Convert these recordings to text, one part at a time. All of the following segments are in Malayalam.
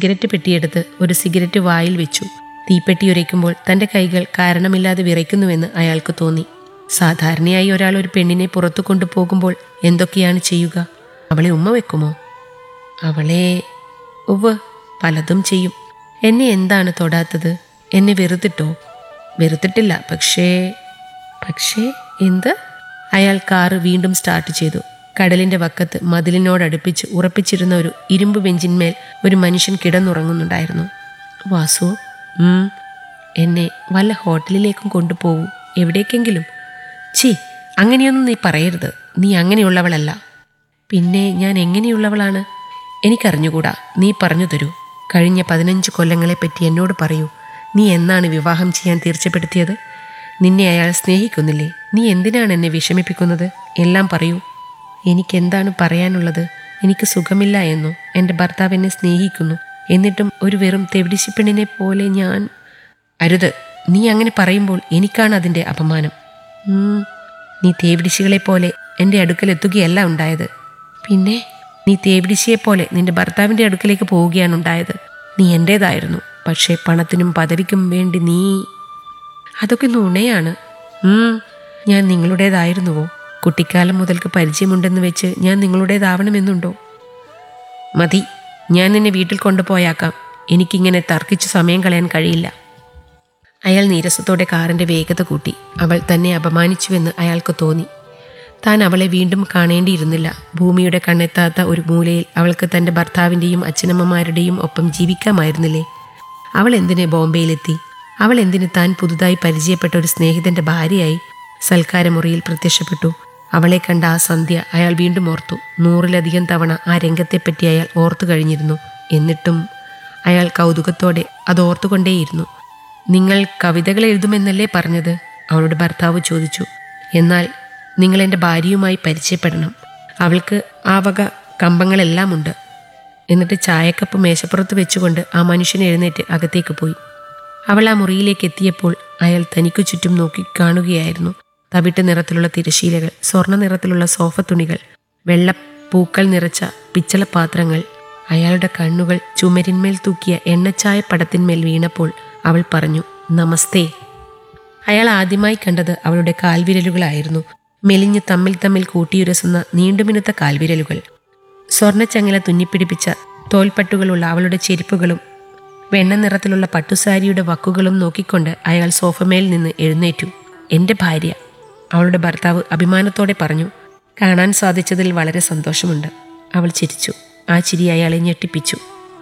സിഗരറ്റ് പെട്ടിയെടുത്ത് ഒരു സിഗരറ്റ് വായിൽ വെച്ചു തീപ്പെട്ടി ഉരയ്ക്കുമ്പോൾ തന്റെ കൈകൾ കാരണമില്ലാതെ വിറയ്ക്കുന്നുവെന്ന് അയാൾക്ക് തോന്നി സാധാരണയായി ഒരാൾ ഒരു പെണ്ണിനെ പുറത്തു കൊണ്ടുപോകുമ്പോൾ എന്തൊക്കെയാണ് ചെയ്യുക അവളെ ഉമ്മ വെക്കുമോ അവളെ ഉവ്വ് പലതും ചെയ്യും എന്നെ എന്താണ് തൊടാത്തത് എന്നെ വെറുത്തിട്ടോ വെറുത്തിട്ടില്ല പക്ഷേ പക്ഷേ എന്ത് അയാൾ കാറ് വീണ്ടും സ്റ്റാർട്ട് ചെയ്തു കടലിന്റെ വക്കത്ത് മതിലിനോടടുപ്പിച്ച് ഉറപ്പിച്ചിരുന്ന ഒരു ഇരുമ്പ് ബെഞ്ചിന്മേൽ ഒരു മനുഷ്യൻ കിടന്നുറങ്ങുന്നുണ്ടായിരുന്നു വാസു ഉം, എന്നെ വല്ല ഹോട്ടലിലേക്കും കൊണ്ടുപോകൂ എവിടേക്കെങ്കിലും ചി അങ്ങനെയൊന്നും നീ പറയരുത് നീ അങ്ങനെയുള്ളവളല്ല പിന്നെ ഞാൻ എങ്ങനെയുള്ളവളാണ് എനിക്കറിഞ്ഞുകൂടാ നീ പറഞ്ഞു തരൂ കഴിഞ്ഞ പതിനഞ്ച് കൊല്ലങ്ങളെപ്പറ്റി എന്നോട് പറയൂ നീ എന്നാണ് വിവാഹം ചെയ്യാൻ തീർച്ചപ്പെടുത്തിയത് നിന്നെ അയാൾ സ്നേഹിക്കുന്നില്ലേ നീ എന്തിനാണ് എന്നെ വിഷമിപ്പിക്കുന്നത് എല്ലാം പറയൂ എനിക്കെന്താണ് പറയാനുള്ളത് എനിക്ക് സുഖമില്ല എന്നോ എൻ്റെ ഭർത്താവ് എന്നെ സ്നേഹിക്കുന്നു എന്നിട്ടും ഒരു വെറും തെവിടിശിപ്പെണ്ണിനെ പോലെ ഞാൻ അരുത് നീ അങ്ങനെ പറയുമ്പോൾ എനിക്കാണ് അതിൻ്റെ അപമാനം ഉം, നീ തേവിടിശികളെ പോലെ എൻ്റെ അടുക്കൽ എത്തുകയല്ല ഉണ്ടായത് പിന്നെ നീ തേവിടിശിയെ പോലെ നിന്റെ ഭർത്താവിൻ്റെ അടുക്കലേക്ക് പോവുകയാണ് ഉണ്ടായത് നീ എൻ്റേതായിരുന്നു പക്ഷേ പണത്തിനും പദവിക്കും വേണ്ടി നീ അതൊക്കെ നുണയാണ് ഉം, ഞാൻ നിങ്ങളുടേതായിരുന്നുവോ കുട്ടിക്കാലം മുതൽക്ക് പരിചയമുണ്ടെന്ന് വെച്ച് ഞാൻ നിങ്ങളുടേതാവണമെന്നുണ്ടോ മതി ഞാൻ നിന്നെ വീട്ടിൽ കൊണ്ടുപോയാക്കാം എനിക്കിങ്ങനെ തർക്കിച്ച് സമയം കളയാൻ കഴിയില്ല അയാൾ നീരസത്തോടെ കാറിന്റെ വേഗത കൂട്ടി അവൾ തന്നെ അപമാനിച്ചുവെന്ന് അയാൾക്ക് തോന്നി താൻ അവളെ വീണ്ടും കാണേണ്ടിയിരുന്നില്ല ഭൂമിയുടെ കണ്ണെത്താത്ത ഒരു മൂലയിൽ അവൾക്ക് തൻ്റെ ഭർത്താവിൻ്റെയും അച്ഛനമ്മമാരുടെയും ഒപ്പം ജീവിക്കാമായിരുന്നില്ലേ അവൾ എന്തിന് ബോംബെയിലെത്തി അവൾ എന്തിന് താൻ പുതുതായി പരിചയപ്പെട്ട ഒരു സ്നേഹിതന്റെ ഭാര്യയായി സൽക്കാരമുറിയിൽ പ്രത്യക്ഷപ്പെട്ടു അവളെ കണ്ട ആ സന്ധ്യ അയാൾ വീണ്ടും ഓർത്തു നൂറിലധികം തവണ ആ രംഗത്തെപ്പറ്റി അയാൾ ഓർത്തു കഴിഞ്ഞിരുന്നു എന്നിട്ടും അയാൾ കൗതുകത്തോടെ അത് ഓർത്തുകൊണ്ടേയിരുന്നു നിങ്ങൾ കവിതകൾ എഴുതുമെന്നല്ലേ പറഞ്ഞത് അവളുടെ ഭർത്താവ് ചോദിച്ചു എന്നാൽ നിങ്ങൾ എൻ്റെ ഭാര്യയുമായി പരിചയപ്പെടണം അവൾക്ക് ആ വക കമ്പങ്ങളെല്ലാം ഉണ്ട് എന്നിട്ട് ചായക്കപ്പ് മേശപ്പുറത്ത് വെച്ചുകൊണ്ട് ആ മനുഷ്യൻ എഴുന്നേറ്റ് അകത്തേക്ക് പോയി അവൾ ആ മുറിയിലേക്ക് എത്തിയപ്പോൾ അയാൾ തനിക്കു ചുറ്റും നോക്കി കാണുകയായിരുന്നു തവിട്ട് നിറത്തിലുള്ള തിരശീലകൾ സ്വർണ്ണ നിറത്തിലുള്ള സോഫ തുണികൾ വെള്ള പൂക്കൾ നിറച്ച പിച്ചള പാത്രങ്ങൾ അയാളുടെ കണ്ണുകൾ ചുമരിന്മേൽ തൂക്കിയ എണ്ണച്ചായ പടത്തിന്മേൽ വീണപ്പോൾ അവൾ പറഞ്ഞു നമസ്തേ അയാൾ ആദ്യമായി കണ്ടത് അവളുടെ കാൽവിരലുകളായിരുന്നു മെലിഞ്ഞ് തമ്മിൽ തമ്മിൽ കൂട്ടിയുരസുന്ന നീണ്ടുമിനുത്ത കാൽവിരലുകൾ സ്വർണ്ണച്ചങ്ങല തുന്നിപ്പിടിപ്പിച്ച തോൽപ്പട്ടുകളുള്ള അവളുടെ ചെരുപ്പുകളും വെണ്ണ നിറത്തിലുള്ള പട്ടുസാരിയുടെ വക്കുകളും നോക്കിക്കൊണ്ട് അയാൾ സോഫമേൽ നിന്ന് എഴുന്നേറ്റു എൻ്റെ ഭാര്യ അവളുടെ ഭർത്താവ് അഭിമാനത്തോടെ പറഞ്ഞു കാണാൻ സാധിച്ചതിൽ വളരെ സന്തോഷമുണ്ട് അവൾ ചിരിച്ചു ആ ചിരി അയാളെ ഞെട്ടിപ്പിച്ചു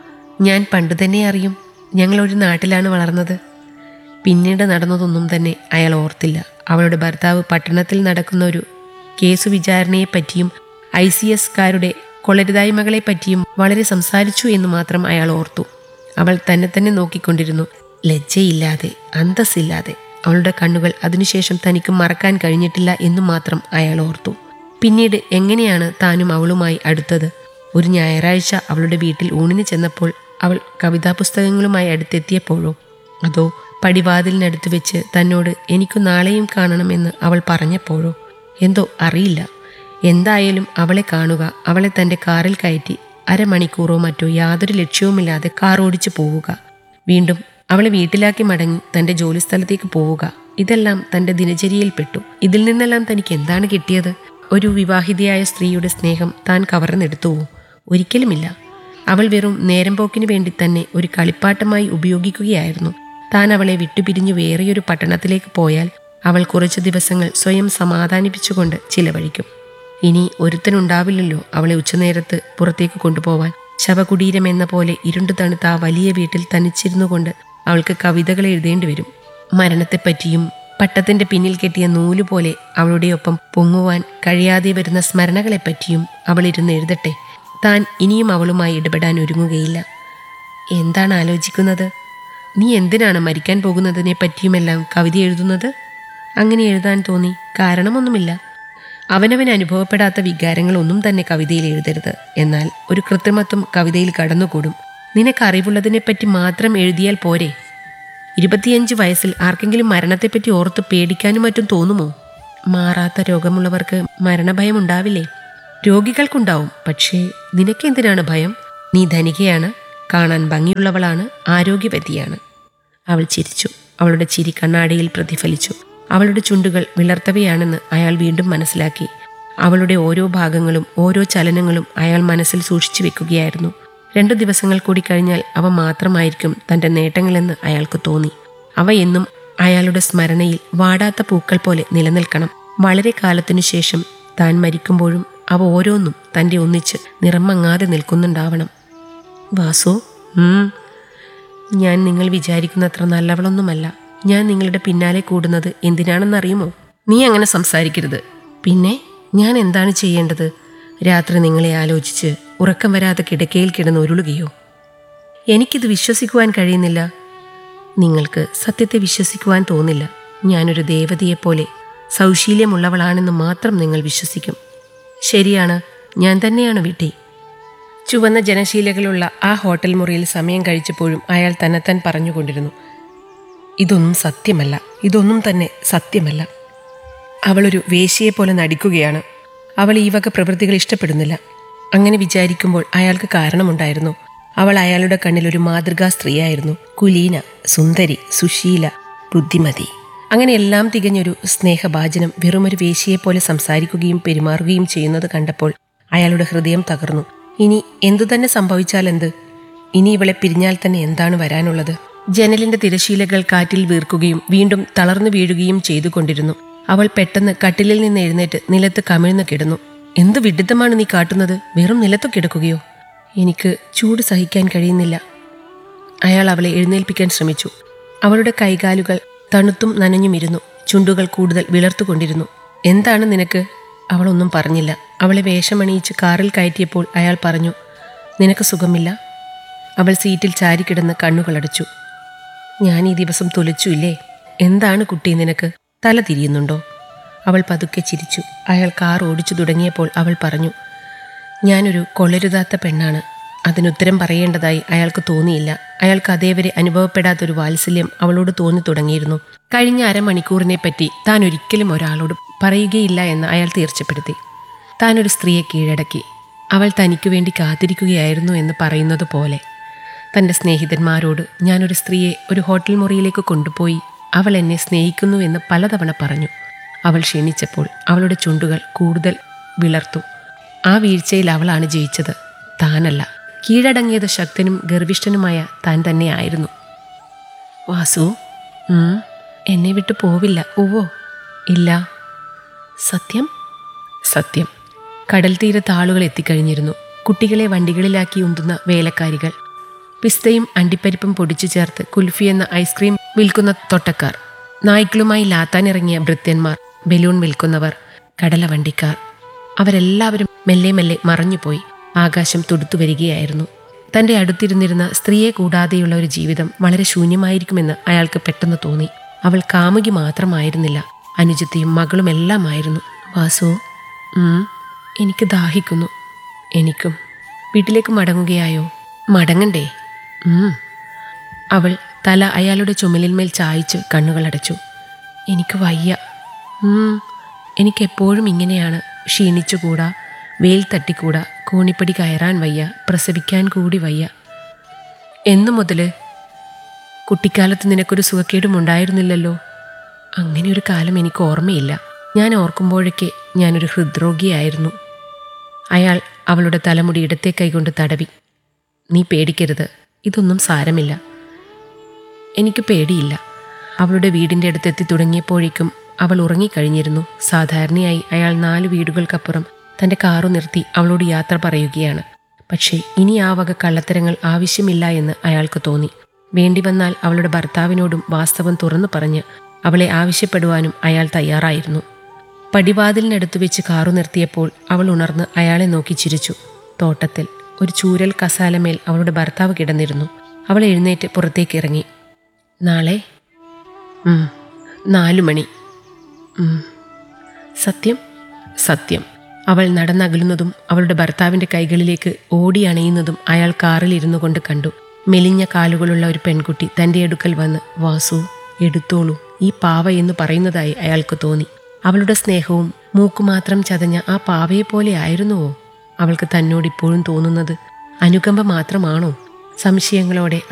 ഞാൻ പണ്ട് തന്നെ അറിയും ഞങ്ങൾ ഒരു നാട്ടിലാണ് വളർന്നത് പിന്നീട് നടന്നതൊന്നും തന്നെ അയാൾ ഓർത്തില്ല അവളുടെ ഭർത്താവ് പട്ടണത്തിൽ നടക്കുന്ന ഒരു കേസ് വിചാരണയെപ്പറ്റിയും ഐ സി എസ്കാരുടെ കൊളരുതായ്മകളെ പറ്റിയും വളരെ സംസാരിച്ചു എന്ന് മാത്രം അയാൾ ഓർത്തു അവൾ തന്നെ തന്നെ നോക്കിക്കൊണ്ടിരുന്നു ലജ്ജയില്ലാതെ അന്തസ്സില്ലാതെ അവളുടെ കണ്ണുകൾ അതിനുശേഷം തനിക്ക് മറക്കാൻ കഴിഞ്ഞിട്ടില്ല എന്നു മാത്രം അയാൾ ഓർത്തു പിന്നീട് എങ്ങനെയാണ് താനും അവളുമായി അടുത്തത് ഒരു ഞായറാഴ്ച അവളുടെ വീട്ടിൽ ഊണിന് ചെന്നപ്പോൾ അവൾ കവിതാ പുസ്തകങ്ങളുമായി അടുത്തെത്തിയപ്പോഴോ അതോ പടിവാതിലിനടുത്ത് വെച്ച് തന്നോട് എനിക്കു നാളെയും കാണണമെന്ന് അവൾ പറഞ്ഞപ്പോഴോ എന്തോ അറിയില്ല എന്തായാലും അവളെ കാണുക അവളെ തൻ്റെ കാറിൽ കയറ്റി അരമണിക്കൂറോ മറ്റോ യാതൊരു ലക്ഷ്യവുമില്ലാതെ കാർ ഓടിച്ചു പോവുക വീണ്ടും അവളെ വീട്ടിലാക്കി മടങ്ങി തൻ്റെ ജോലിസ്ഥലത്തേക്ക് പോവുക ഇതെല്ലാം തൻ്റെ ദിനചര്യയിൽപ്പെട്ടു ഇതിൽ നിന്നെല്ലാം തനിക്ക് എന്താണ് കിട്ടിയത് ഒരു വിവാഹിതയായ സ്ത്രീയുടെ സ്നേഹം താൻ കവർന്നെടുത്തുവോ ഒരിക്കലുമില്ല അവൾ വെറും നേരം പോക്കിന് വേണ്ടി തന്നെ ഒരു കളിപ്പാട്ടമായി ഉപയോഗിക്കുകയായിരുന്നു താൻ അവളെ വിട്ടുപിരിഞ്ഞു വേറെയൊരു പട്ടണത്തിലേക്ക് പോയാൽ അവൾ കുറച്ചു ദിവസങ്ങൾ സ്വയം സമാധാനിപ്പിച്ചുകൊണ്ട് ചിലവഴിക്കും ഇനി ഒരുത്തനുണ്ടാവില്ലല്ലോ അവളെ ഉച്ചനേരത്ത് പുറത്തേക്ക് കൊണ്ടുപോവാൻ ശവകുടീരം എന്ന പോലെ ഇരുണ്ടു തണുത്ത ആ വലിയ വീട്ടിൽ തനിച്ചിരുന്നു കൊണ്ട് അവൾക്ക് കവിതകൾ എഴുതേണ്ടി വരും മരണത്തെപ്പറ്റിയും പട്ടത്തിന്റെ പിന്നിൽ കെട്ടിയ നൂല് പോലെ അവളുടെ ഒപ്പം പൊങ്ങുവാൻ കഴിയാതെ വരുന്ന സ്മരണകളെപ്പറ്റിയും അവൾ ഇരുന്ന് എഴുതട്ടെ താൻ ഇനിയും അവളുമായി ഇടപെടാൻ ഒരുങ്ങുകയില്ല എന്താണ് ആലോചിക്കുന്നത് നീ എന്തിനാണ് മരിക്കാൻ പോകുന്നതിനെ പറ്റിയുമെല്ലാം കവിത എഴുതുന്നത് അങ്ങനെ എഴുതാൻ തോന്നി കാരണമൊന്നുമില്ല അവനവൻ അനുഭവപ്പെടാത്ത വികാരങ്ങളൊന്നും തന്നെ കവിതയിൽ എഴുതരുത് എന്നാൽ ഒരു കൃത്രിമത്വം കവിതയിൽ കടന്നുകൂടും നിനക്ക് അറിവുള്ളതിനെപ്പറ്റി മാത്രം എഴുതിയാൽ പോരെ ഇരുപത്തിയഞ്ച് വയസ്സിൽ ആർക്കെങ്കിലും മരണത്തെപ്പറ്റി ഓർത്ത് പേടിക്കാനും മറ്റും തോന്നുമോ മാറാത്ത രോഗമുള്ളവർക്ക് മരണഭയം ഉണ്ടാവില്ലേ രോഗികൾക്കുണ്ടാവും പക്ഷേ നിനക്കെന്തിനാണ് ഭയം നീ ധനികയാണ് കാണാൻ ഭംഗിയുള്ളവളാണ് ആരോഗ്യവതിയാണ് അവൾ ചിരിച്ചു അവളുടെ ചിരി കണ്ണാടിയിൽ പ്രതിഫലിച്ചു അവളുടെ ചുണ്ടുകൾ വിളർത്തവയാണെന്ന് അയാൾ വീണ്ടും മനസ്സിലാക്കി അവളുടെ ഓരോ ഭാഗങ്ങളും ഓരോ ചലനങ്ങളും അയാൾ മനസ്സിൽ സൂക്ഷിച്ചു വെക്കുകയായിരുന്നു രണ്ടു ദിവസങ്ങൾ കൂടി കഴിഞ്ഞാൽ അവ മാത്രമായിരിക്കും തന്റെ നേട്ടങ്ങളെന്ന് അയാൾക്ക് തോന്നി അവ എന്നും അയാളുടെ സ്മരണയിൽ വാടാത്ത പൂക്കൾ പോലെ നിലനിൽക്കണം വളരെ കാലത്തിനു ശേഷം താൻ മരിക്കുമ്പോഴും അവ ഓരോന്നും തന്റെ ഒന്നിച്ച് നിറം മങ്ങാതെ നിൽക്കുന്നുണ്ടാവണം വാസു ഉം ഞാൻ നിങ്ങൾ വിചാരിക്കുന്നത്ര നല്ലവളൊന്നുമല്ല ഞാൻ നിങ്ങളുടെ പിന്നാലെ കൂടുന്നത് എന്തിനാണെന്നറിയുമോ നീ അങ്ങനെ സംസാരിക്കരുത് പിന്നെ ഞാൻ എന്താണ് ചെയ്യേണ്ടത് രാത്രി നിങ്ങളെ ആലോചിച്ച് ഉറക്കം വരാതെ കിടക്കയിൽ കിടന്ന് ഉരുളുകയോ എനിക്കിത് വിശ്വസിക്കുവാൻ കഴിയുന്നില്ല നിങ്ങൾക്ക് സത്യത്തെ വിശ്വസിക്കുവാൻ തോന്നില്ല ഞാനൊരു ദേവതയെപ്പോലെ സൗശീല്യമുള്ളവളാണെന്ന് മാത്രം നിങ്ങൾ വിശ്വസിക്കും ശരിയാണ് ഞാൻ തന്നെയാണ് വിട്ടി ചുവന്ന ജനശീലകളുള്ള ആ ഹോട്ടൽ മുറിയിൽ സമയം കഴിച്ചപ്പോഴും അയാൾ തന്നെത്താൻ പറഞ്ഞുകൊണ്ടിരുന്നു ഇതൊന്നും സത്യമല്ല ഇതൊന്നും തന്നെ സത്യമല്ല അവളൊരു വേശ്യയെപ്പോലെ നടിക്കുകയാണ് അവൾ ഈ വക പ്രവൃത്തികൾ ഇഷ്ടപ്പെടുന്നില്ല അങ്ങനെ വിചാരിക്കുമ്പോൾ അയാൾക്ക് കാരണമുണ്ടായിരുന്നു അവൾ അയാളുടെ കണ്ണിൽ ഒരു മാതൃകാ സ്ത്രീയായിരുന്നു കുലീന സുന്ദരി സുശീല ബുദ്ധിമതി അങ്ങനെ എല്ലാം തികഞ്ഞൊരു സ്നേഹഭാജനം വെറുമൊരു വേശ്യയെപ്പോലെ സംസാരിക്കുകയും പെരുമാറുകയും ചെയ്യുന്നത് കണ്ടപ്പോൾ അയാളുടെ ഹൃദയം തകർന്നു ഇനി എന്തു തന്നെ സംഭവിച്ചാലെന്ത് ഇനി ഇവളെ പിരിഞ്ഞാൽ തന്നെ എന്താണ് വരാനുള്ളത് ജനലിന്റെ തിരശീലകൾ കാറ്റിൽ വീർക്കുകയും വീണ്ടും തളർന്നു വീഴുകയും ചെയ്തുകൊണ്ടിരുന്നു അവൾ പെട്ടെന്ന് കട്ടിലിൽ നിന്ന് എഴുന്നേറ്റ് നിലത്ത് കമിഴ്ന്നു കിടന്നു എന്ത് വിഡിത്തമാണ് നീ കാട്ടുന്നത് വെറും നിലത്തു കിടക്കുകയോ എനിക്ക് ചൂട് സഹിക്കാൻ കഴിയുന്നില്ല അയാൾ അവളെ എഴുന്നേൽപ്പിക്കാൻ ശ്രമിച്ചു അവളുടെ കൈകാലുകൾ തണുത്തും നനഞ്ഞുമിരുന്നു ചുണ്ടുകൾ കൂടുതൽ വിളർത്തുകൊണ്ടിരുന്നു എന്താണ് നിനക്ക് അവളൊന്നും പറഞ്ഞില്ല അവളെ വേഷമണിയിച്ച് കാറിൽ കയറ്റിയപ്പോൾ അയാൾ പറഞ്ഞു നിനക്ക് സുഖമില്ല അവൾ സീറ്റിൽ ചാരിക്കിടന്ന് കണ്ണുകളടച്ചു ഞാൻ ഈ ദിവസം തുലച്ചു ഇല്ലേ എന്താണ് കുട്ടി നിനക്ക് തല തിരിയുന്നുണ്ടോ അവൾ പതുക്കെ ചിരിച്ചു അയാൾ കാർ ഓടിച്ചു തുടങ്ങിയപ്പോൾ അവൾ പറഞ്ഞു ഞാനൊരു കൊള്ളരുതാത്ത പെണ്ണാണ് അതിനുത്തരം പറയേണ്ടതായി അയാൾക്ക് തോന്നിയില്ല അയാൾക്ക് അതേവരെ അനുഭവപ്പെടാത്തൊരു വാത്സല്യം അവളോട് തോന്നി തുടങ്ങിയിരുന്നു കഴിഞ്ഞ അരമണിക്കൂറിനെ പറ്റി താൻ ഒരിക്കലും ഒരാളോട് പറയുകയില്ല എന്ന് അയാൾ തീർച്ചപ്പെടുത്തി താൻ ഒരു സ്ത്രീയെ കീഴടക്കി അവൾ തനിക്കു വേണ്ടി കാത്തിരിക്കുകയായിരുന്നു എന്ന് പറയുന്നത് പോലെ തൻ്റെ സ്നേഹിതന്മാരോട് ഞാനൊരു സ്ത്രീയെ ഒരു ഹോട്ടൽ മുറിയിലേക്ക് കൊണ്ടുപോയി അവൾ എന്നെ സ്നേഹിക്കുന്നു എന്ന് പലതവണ പറഞ്ഞു അവൾ ക്ഷീണിച്ചപ്പോൾ അവളുടെ ചുണ്ടുകൾ കൂടുതൽ വിളർത്തു ആ വീഴ്ചയിൽ അവളാണ് ജയിച്ചത് താനല്ല കീഴടങ്ങിയത് ശക്തനും ഗർവിഷ്ഠനുമായ താൻ തന്നെയായിരുന്നു വാസു ഉം, എന്നെ വിട്ടു പോവില്ല ഉവ്വോ ഇല്ല സത്യം സത്യം കടൽ തീരത്ത് ആളുകൾ എത്തിക്കഴിഞ്ഞിരുന്നു കുട്ടികളെ വണ്ടികളിലാക്കി ഉന്തുന്ന വേലക്കാരികൾ പിസ്തയും അണ്ടിപ്പരിപ്പും പൊടിച്ചു ചേർത്ത് കുൽഫി എന്ന ഐസ്ക്രീം വിൽക്കുന്ന തൊട്ടക്കാർ നായ്ക്കളുമായി ലാത്താനിറങ്ങിയ ഭൃത്യന്മാർ ബലൂൺ വിൽക്കുന്നവർ കടലവണ്ടിക്കാർ അവരെല്ലാവരും മെല്ലെ മെല്ലെ മറഞ്ഞുപോയി ആകാശം തുടുത്തു വരികയായിരുന്നു തന്റെ അടുത്തിരുന്നിരുന്ന സ്ത്രീയെ കൂടാതെയുള്ള ഒരു ജീവിതം വളരെ ശൂന്യമായിരിക്കുമെന്ന് അയാൾക്ക് പെട്ടെന്ന് തോന്നി അവൾ കാമുകി മാത്രമായിരുന്നില്ല അനുജത്തിയും മകളും എല്ലാമായിരുന്നു വാസു ഉം, എനിക്ക് ദാഹിക്കുന്നു എനിക്കും വീട്ടിലേക്ക് മടങ്ങുകയായോ മടങ്ങണ്ടേ ഉം. അവൾ തല അയാളുടെ ചുമലിന്മേൽ ചായച്ച് കണ്ണുകളടച്ചു എനിക്ക് വയ്യ ഉം, എനിക്കെപ്പോഴും ഇങ്ങനെയാണ് ക്ഷീണിച്ചുകൂടാ വെയിൽ തട്ടിക്കൂടാ കോണിപ്പടി കയറാൻ വയ്യ പ്രസവിക്കാൻ കൂടി വയ്യ എന്നു മുതൽ കുട്ടിക്കാലത്ത് നിനക്കൊരു സുഖക്കേടും ഉണ്ടായിരുന്നില്ലല്ലോ അങ്ങനെ ഒരു കാലം എനിക്ക് ഓർമ്മയില്ല ഞാൻ ഓർക്കുമ്പോഴൊക്കെ ഞാനൊരു ഹൃദ്രോഗിയായിരുന്നു അയാൾ അവളുടെ തലമുടി ഇടത്തെ കൈകൊണ്ട് തടവി നീ പേടിക്കരുത് ഇതൊന്നും സാരമില്ല എനിക്ക് പേടിയില്ല അവളുടെ വീടിൻ്റെ അടുത്തെത്തി തുടങ്ങിയപ്പോഴേക്കും അവൾ ഉറങ്ങിക്കഴിഞ്ഞിരുന്നു സാധാരണയായി അയാൾ നാല് വീടുകൾക്കപ്പുറം തൻ്റെ കാറു നിർത്തി അവളോട് യാത്ര പറയുകയാണ് പക്ഷേ ഇനി ആ വക കള്ളത്തരങ്ങൾ ആവശ്യമില്ല എന്ന് അയാൾക്ക് തോന്നി വേണ്ടി വന്നാൽ അവളുടെ ഭർത്താവിനോടും വാസ്തവം തുറന്നു പറഞ്ഞ് അവളെ ആവശ്യപ്പെടുവാനും അയാൾ തയ്യാറായിരുന്നു പടിവാതിലിനടുത്ത് വെച്ച് കാറു നിർത്തിയപ്പോൾ അവൾ ഉണർന്ന് അയാളെ നോക്കി ചിരിച്ചു തോട്ടത്തിൽ ഒരു ചൂരൽ കസാലമേൽ അവളുടെ ഭർത്താവ് കിടന്നിരുന്നു അവൾ എഴുന്നേറ്റ് പുറത്തേക്ക് ഇറങ്ങി നാളെ ഉം, നാലു മണി ഉം. സത്യം സത്യം അവൾ നടന്നകലുന്നതും അവളുടെ ഭർത്താവിന്റെ കൈകളിലേക്ക് ഓടി അണയുന്നതും അയാൾ കാറിൽ ഇരുന്നു കൊണ്ട് കണ്ടു മെലിഞ്ഞ കാലുകളുള്ള ഒരു പെൺകുട്ടി തന്റെ അടുക്കൽ വന്ന് വാസു എടുത്തോളൂ ഈ പാവ എന്ന് പറയുന്നതായി അയാൾക്ക് തോന്നി അവളുടെ സ്നേഹവും മൂക്കുമാത്രം ചതഞ്ഞ ആ പാവയെ പോലെ ആയിരുന്നുവോ അവൾക്ക് തന്നോട് ഇപ്പോഴും തോന്നുന്നത് അനുകമ്പ മാത്രമാണോ സംശയങ്ങളോടെ